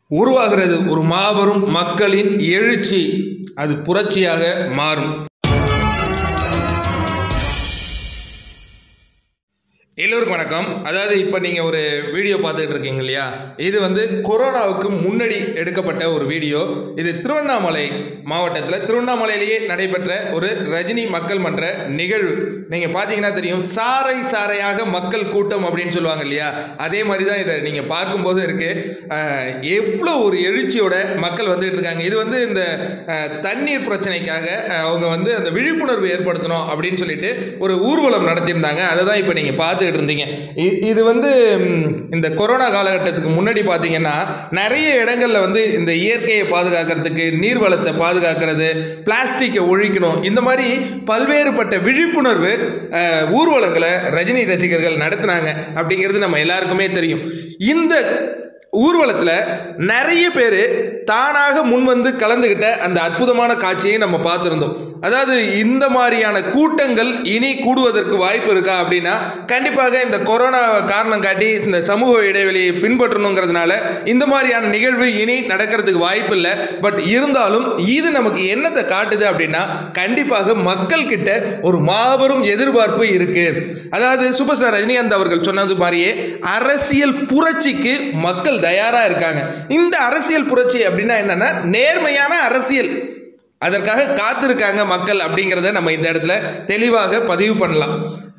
உருவாகிறது ஒரு மாபெரும் மக்களின் எழுச்சி அது புரட்சியாக மாறும் எல்லோருக்கும் வணக்கம் அதாவது இப்போ நீங்கள் ஒரு வீடியோ பார்த்துட்டு இருக்கீங்க இல்லையா இது வந்து கொரோனாவுக்கு முன்னாடி எடுக்கப்பட்ட ஒரு வீடியோ இது திருவண்ணாமலை மாவட்டத்தில் திருவண்ணாமலையிலேயே நடைபெற்ற ஒரு ரஜினி மக்கள் மன்ற நிகழ்வு நீங்கள் பார்த்தீங்கன்னா தெரியும் சாறை சாறையாக மக்கள் கூட்டம் அப்படின்னு சொல்லுவாங்க இல்லையா அதே மாதிரி தான் இதை நீங்கள் பார்க்கும்போது இருக்குது எவ்வளோ ஒரு எழுச்சியோட மக்கள் வந்துட்டு இருக்காங்க இது வந்து இந்த அஹ், தண்ணீர் பிரச்சனைக்காக அஹ், அவங்க வந்து அந்த விழிப்புணர்வு ஏற்படுத்தணும் அப்படின்னு சொல்லிட்டு ஒரு ஊர்வலம் நடத்தியிருந்தாங்க அதை தான் இப்போ நீங்கள் பார்த்துக்கிட்டு இருந்தீங்க இ- இது வந்து ம், இந்த கொரோனா காலகட்டத்துக்கு முன்னாடி பார்த்தீங்கன்னா நிறைய இடங்கள்ல வந்து இந்த இயற்கையை பாதுகாக்கிறதுக்கு நீர்வளத்தை பாதுகாக்கிறது பிளாஸ்டிக்கை ஒழிக்கணும் இந்த மாதிரி பல்வேறுபட்ட விழிப்புணர்வு அஹ், ஊர்வலங்களை ரஜினி ரசிகர்கள் நடத்தினாங்க அப்படிங்கிறது நம்ம எல்லாருக்குமே தெரியும் இந்த ஊர்வலத்தில் நிறைய பேர் தானாக முன்வந்து கலந்துக்கிட்ட அந்த அற்புதமான காட்சியை நம்ம பார்த்துருந்தோம் அதாவது இந்த மாதிரியான கூட்டங்கள் இனி கூடுவதற்கு வாய்ப்பு இருக்கா அப்படின்னா கண்டிப்பாக இந்த கொரோனா காரணம் காட்டி இந்த சமூக இடைவெளியை பின்பற்றணுங்கிறதுனால இந்த மாதிரியான நிகழ்வு இனி நடக்கிறதுக்கு வாய்ப்பு இல்லை பட் இருந்தாலும் இது நமக்கு என்னத்தை காட்டுது அப்படின்னா கண்டிப்பாக மக்கள் கிட்ட ஒரு மாபெரும் எதிர்பார்ப்பு இருக்கு அதாவது சூப்பர் ஸ்டார் ரஜினிகாந்த் அவர்கள் சொன்னது மாதிரியே அரசியல் புரட்சிக்கு மக்கள் தயாரா இருக்காங்க இந்த அரசியல் புரட்சி அப்படின்னா என்னன்னா நேர்மையான அரசியல் அதற்காக காத்திருக்காங்க மக்கள் அப்படிங்கிறத நம்ம இந்த இடத்துல தெளிவாக பதிவு பண்ணலாம்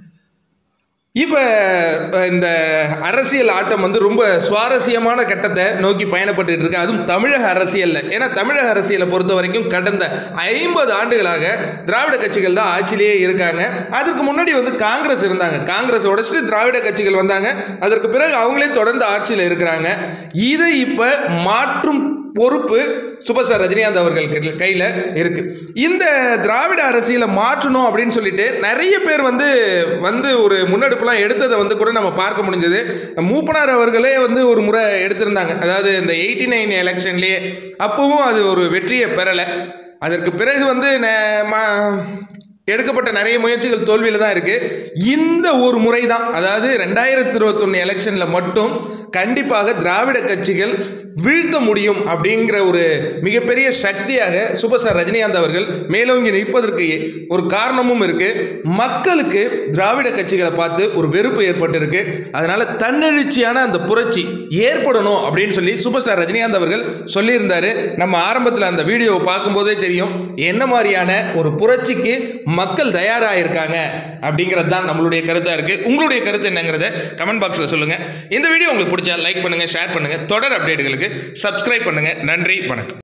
இப்போ இந்த அரசியல் ஆட்டம் வந்து ரொம்ப சுவாரஸ்யமான கட்டத்தை நோக்கி பயணப்பட்டு இருக்கு அதுவும் தமிழக அரசியலில் ஏன்னா தமிழக அரசியலை பொறுத்த வரைக்கும் கடந்த ஐம்பது ஆண்டுகளாக திராவிட கட்சிகள் தான் ஆட்சியிலேயே இருக்காங்க அதற்கு முன்னாடி வந்து காங்கிரஸ் இருந்தாங்க காங்கிரஸ் உடைச்சிட்டு திராவிட கட்சிகள் வந்தாங்க அதற்கு பிறகு அவங்களே தொடர்ந்து ஆட்சியில் இருக்கிறாங்க இதை இப்போ மாற்றும் பொறுப்பு சூப்பர் ஸ்டார் ரஜினிகாந்த் அவர்கள் கையில் இருக்கு இந்த திராவிட அரசியலை மாற்றணும் அப்படின்னு சொல்லிட்டு நிறைய பேர் வந்து வந்து ஒரு முன்னெடுப்புலாம் எடுத்ததை வந்து கூட நம்ம பார்க்க முடிஞ்சது மூப்பனார் அவர்களே வந்து ஒரு முறை எடுத்திருந்தாங்க அதாவது இந்த எயிட்டி நைன் எலெக்ஷன்லேயே அப்பவும் அது ஒரு வெற்றியை பெறலை அதற்கு பிறகு வந்து ந- ம- எடுக்கப்பட்ட நிறைய முயற்சிகள் தோல்வியில் தான் இருக்குது இந்த ஒரு முறை தான் அதாவது ரெண்டாயிரத்தி இருபத்தொன்று எலெக்ஷனில் மட்டும் கண்டிப்பாக திராவிட கட்சிகள் வீழ்த்த முடியும் அப்படிங்கிற ஒரு மிகப்பெரிய சக்தியாக சூப்பர் ஸ்டார் ரஜினிகாந்த் அவர்கள் மேலோங்கி நிற்பதற்கு ஒரு காரணமும் இருக்குது மக்களுக்கு திராவிட கட்சிகளை பார்த்து ஒரு வெறுப்பு ஏற்பட்டிருக்கு அதனால் தன்னெழுச்சியான அந்த புரட்சி ஏற்படணும் அப்படின்னு சொல்லி சூப்பர் ஸ்டார் ரஜினிகாந்த் அவர்கள் சொல்லியிருந்தாரு நம்ம ஆரம்பத்தில் அந்த வீடியோவை பார்க்கும்போதே தெரியும் என்ன மாதிரியான ஒரு புரட்சிக்கு மக்கள் தயாராக இருக்காங்க அப்படிங்கிறது தான் நம்மளுடைய கருத்தாக இருக்குது உங்களுடைய கருத்து என்னங்கிறத கமெண்ட் பாக்ஸில் சொல்லுங்கள் இந்த வீடியோ உங்களுக்கு பிடிச்சா லைக் பண்ணுங்கள் ஷேர் பண்ணுங்கள் தொடர் அப்டேட்டுகளுக்கு சப்ஸ்கிரைப் பண்ணுங்கள் நன்றி வணக்கம்